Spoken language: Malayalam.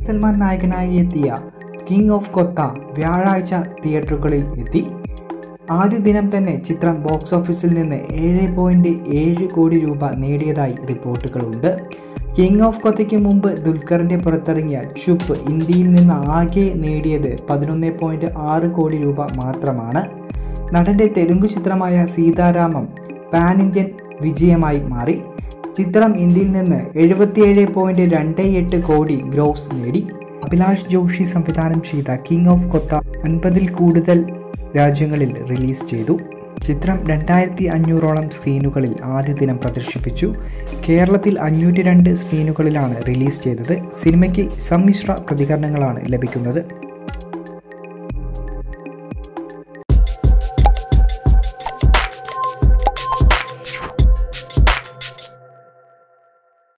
സൽമാൻ നായകനായി എത്തിയ കിങ് ഓഫ് കൊത്ത വ്യാഴാഴ്ച തിയേറ്ററുകളിൽ എത്തി ആദ്യ ദിനം തന്നെ ചിത്രം ബോക്സ് ഓഫീസിൽ നിന്ന് ഏഴ് പോയിൻറ്റ് ഏഴ് കോടി രൂപ നേടിയതായി റിപ്പോർട്ടുകളുണ്ട് കിങ് ഓഫ് കൊത്തയ്ക്ക് മുമ്പ് ദുൽഖറിൻ്റെ പുറത്തിറങ്ങിയ ചുപ്പ് ഇന്ത്യയിൽ നിന്ന് ആകെ നേടിയത് പതിനൊന്ന് പോയിൻറ്റ് ആറ് കോടി രൂപ മാത്രമാണ് നടൻ്റെ തെലുങ്ക് ചിത്രമായ സീതാരാമം പാൻ ഇന്ത്യൻ വിജയമായി മാറി ചിത്രം ഇന്ത്യയിൽ നിന്ന് എഴുപത്തിയേഴ് പോയിൻറ്റ് രണ്ട് എട്ട് കോടി ഗ്രോസ് നേടി അഭിലാഷ് ജോഷി സംവിധാനം ചെയ്ത കിങ് ഓഫ് കൊത്ത അൻപതിൽ കൂടുതൽ രാജ്യങ്ങളിൽ റിലീസ് ചെയ്തു ചിത്രം രണ്ടായിരത്തി അഞ്ഞൂറോളം സ്ക്രീനുകളിൽ ആദ്യ ദിനം പ്രദർശിപ്പിച്ചു കേരളത്തിൽ അഞ്ഞൂറ്റി രണ്ട് സ്ക്രീനുകളിലാണ് റിലീസ് ചെയ്തത് സിനിമയ്ക്ക് സമ്മിശ്ര പ്രതികരണങ്ങളാണ് ലഭിക്കുന്നത്